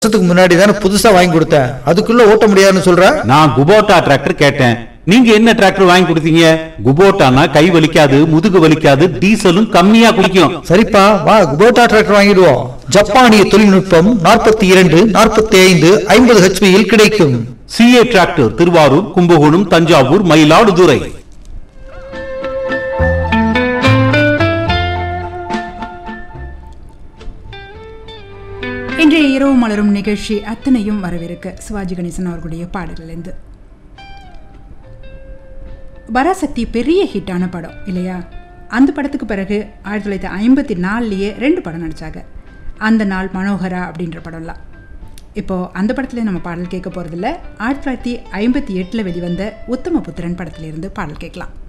வருஷத்துக்கு முன்னாடி தானே புதுசா வாங்கி கொடுத்தேன் அதுக்குள்ள ஓட்ட முடியாதுன்னு சொல்ற நான் குபோட்டா டிராக்டர் கேட்டேன் நீங்க என்ன டிராக்டர் வாங்கி கொடுத்தீங்க குபோட்டானா கை வலிக்காது முதுகு வலிக்காது டீசலும் கம்மியா குடிக்கும் சரிப்பா வா குபோட்டா டிராக்டர் வாங்கிடுவோம் ஜப்பானிய தொழில்நுட்பம் நாற்பத்தி இரண்டு நாற்பத்தி ஐந்து ஐம்பது ஹெச்பியில் கிடைக்கும் சிஏ டிராக்டர் திருவாரூர் கும்பகோணம் தஞ்சாவூர் மயிலாடுதுறை இன்றைய இரவு மலரும் நிகழ்ச்சி அத்தனையும் வரவிருக்க சிவாஜி கணேசன் அவர்களுடைய பாடல்லேருந்து பராசக்தி பெரிய ஹிட்டான படம் இல்லையா அந்த படத்துக்கு பிறகு ஆயிரத்தி தொள்ளாயிரத்தி ஐம்பத்தி நாலுலேயே ரெண்டு படம் நடித்தாங்க அந்த நாள் மனோகரா அப்படின்ற படம்லாம் இப்போது அந்த படத்துல நம்ம பாடல் கேட்க போகிறதில்ல ஆயிரத்தி தொள்ளாயிரத்தி ஐம்பத்தி எட்டில் வெளிவந்த உத்தம புத்திரன் படத்திலிருந்து பாடல் கேட்கலாம்